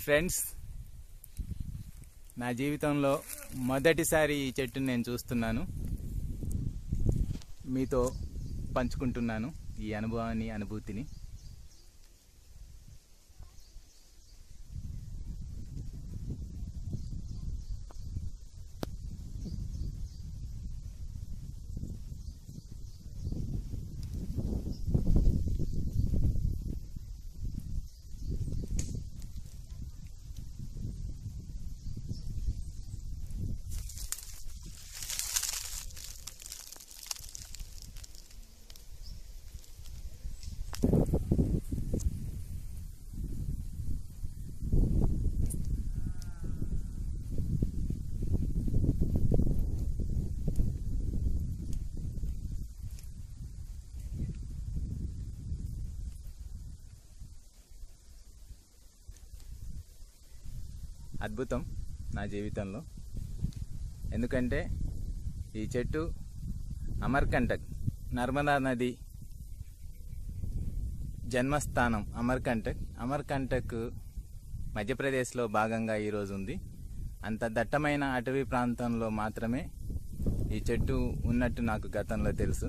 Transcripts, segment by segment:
Friends నా జీవితంలో మొదటిసారి ఈ చెట్టుని నేను చూస్తున్నాను మీతో పంచుకుంటున్నాను ఈ అనుభవాన్ని అనుభూతిని అద్భుతం నా జీవితంలో ఎందుకంటే ఈ చెట్టు అమర్కంటక్ నర్మదా నది జన్మస్థానం అమర్కంటక్ అమర్కంటక్ మధ్యప్రదేశ్లో భాగంగా ఈరోజు ఉంది అంత దట్టమైన అటవీ ప్రాంతంలో మాత్రమే ఈ చెట్టు ఉన్నట్టు నాకు గతంలో తెలుసు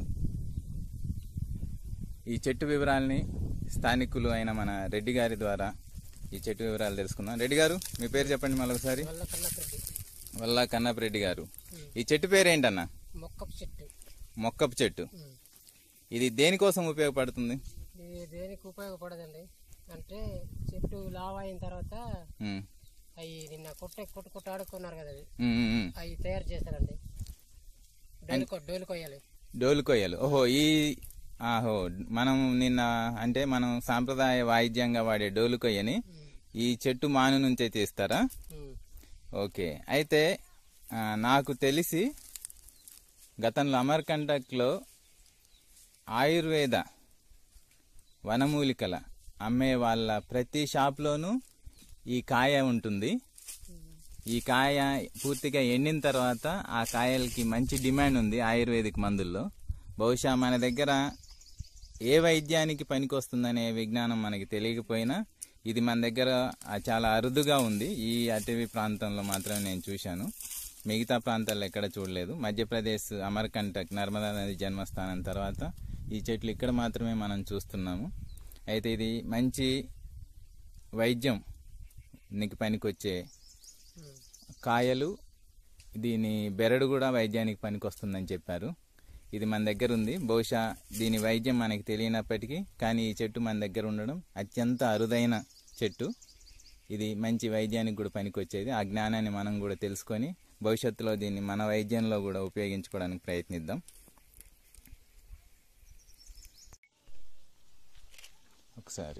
ఈ చెట్టు వివరాల్ని స్థానికులు అయిన మన రెడ్డి గారి ద్వారా ఈ చెట్టు వివరాలు తెలుసుకుందాం రెడ్డి గారు మీ పేరు చెప్పండి మళ్ళీ ఒకసారి వల్ల కన్నపెట్టి వల్ల కన్నప్ప రెడ్డి గారు ఈ చెట్టు పేరు ఏంటన్న మొక్కపు చెట్టు మొక్కపు చెట్టు ఉమ్. ఇది దేనికోసం ఉపయోగపడుతుంది ఇది దేనికి ఉపయోగపడదండి అంటే చెట్టు లావ్ అయిన తర్వాత ఉమ్, అవి నిన్న కొట్టే కొట్టు కొట్టు ఆడుకున్నారు కదా అవి ఉమ్, ఉమ్, ఉమ్. అవి తయారు చేశారండి డోలు కొ- డోలు కొయ్యాలి డోలు కొయ్యలు ఓహో ఈ ఆహో మనం నిన్న అంటే మనం సాంప్రదాయ వాయిద్యంగా వాడే డోలు కొయ్యని ఈ చెట్టు మాను నుంచే తీస్తారా ఉమ్. ఓకే అయితే ఆ, నాకు తెలిసి గతంలో అమర్కంటక్లో ఆయుర్వేద వనమూలికల అమ్మే వాళ్ళ ప్రతి షాప్లోనూ ఈ కాయ ఉంటుంది ఈ కాయ పూర్తిగా ఎండిన తర్వాత ఆ కాయలకి మంచి డిమాండ్ ఉంది ఆయుర్వేదిక్ మందుల్లో బహుశా మన దగ్గర ఏ వైద్యానికి పనికొస్తుందనే విజ్ఞానం మనకి తెలియకపోయినా ఇది మన దగ్గర ఆ, చాలా అరుదుగా ఉంది ఈ అటవీ ప్రాంతంలో మాత్రమే నేను చూశాను మిగతా ప్రాంతాల్లో ఎక్కడ చూడలేదు మధ్యప్రదేశ్ అమర్కంటక్ నర్మదా నది జన్మస్థానం తర్వాత ఈ చెట్లు ఇక్కడ మాత్రమే మనం చూస్తున్నాము అయితే ఇది మంచి వైద్యం నీకు పనికొచ్చే ఉమ్. కాయలు దీని బెరడు కూడా వైద్యానికి పనికొస్తుందని చెప్పారు ఇది మన దగ్గర ఉంది బహుశా దీని వైద్యం మనకి తెలియనప్పటికీ కానీ ఈ చెట్టు మన దగ్గర ఉండడం అత్యంత అరుదైన చెట్టు ఇది మంచి వైద్యానికి కూడా పనికొచ్చేది ఆ జ్ఞానాన్ని మనం కూడా తెలుసుకొని భవిష్యత్తులో దీన్ని మన వైద్యంలో కూడా ఉపయోగించుకోవడానికి ప్రయత్నిద్దాం ఒకసారి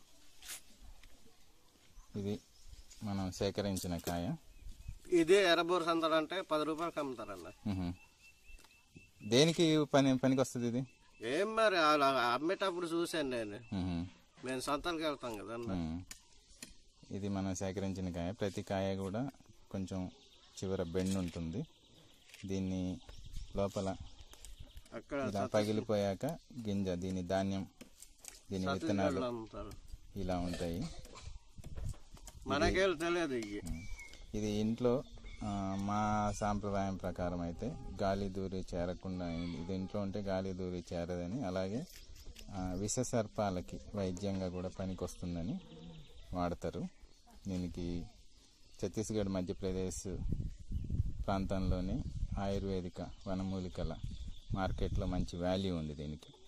ఇది మనం సేకరించిన కాయ ఇదే ఎర్రబోరు సంతలు అంటే పది రూపాయలకి అమ్ముతారన్న మ్హూ. దేనికి పని పనికి వస్తుంది ఇది ఏం మరి అలా అమ్మేటప్పుడు చూశాను నేను మ్హూ. మేము సంతలకు వెళ్తాం కదా అన్న మ్. ఇది మనం సేకరించిన కాయ ప్రతి కాయ కూడా కొంచెం చివర బెండ్ ఉంటుంది దీన్ని లోపల అక్కడ ఇలా పగిలిపోయాక గింజ దీని ధాన్యం దీని విత్తనాలు అమ్ముతారు ఇలా ఉంటాయి మనకేం తెలియదు ఇవి ఇది ఇంట్లో ఆ, మా సాంప్రదాయం ప్రకారం అయితే గాలి దూరి చేరకుండా ఇది ఇంట్లో ఉంటే గాలి దూరి చేరదని అలాగే ఆ, విష సర్పాలకి వైద్యంగా కూడా పనికొస్తుందని వాడతారు దీనికి ఛత్తీస్గఢ్ మధ్యప్రదేశ్ ప్రాంతంలోని ఆయుర్వేదిక వనమూలికల మార్కెట్లో మంచి వాల్యూ ఉంది దీనికి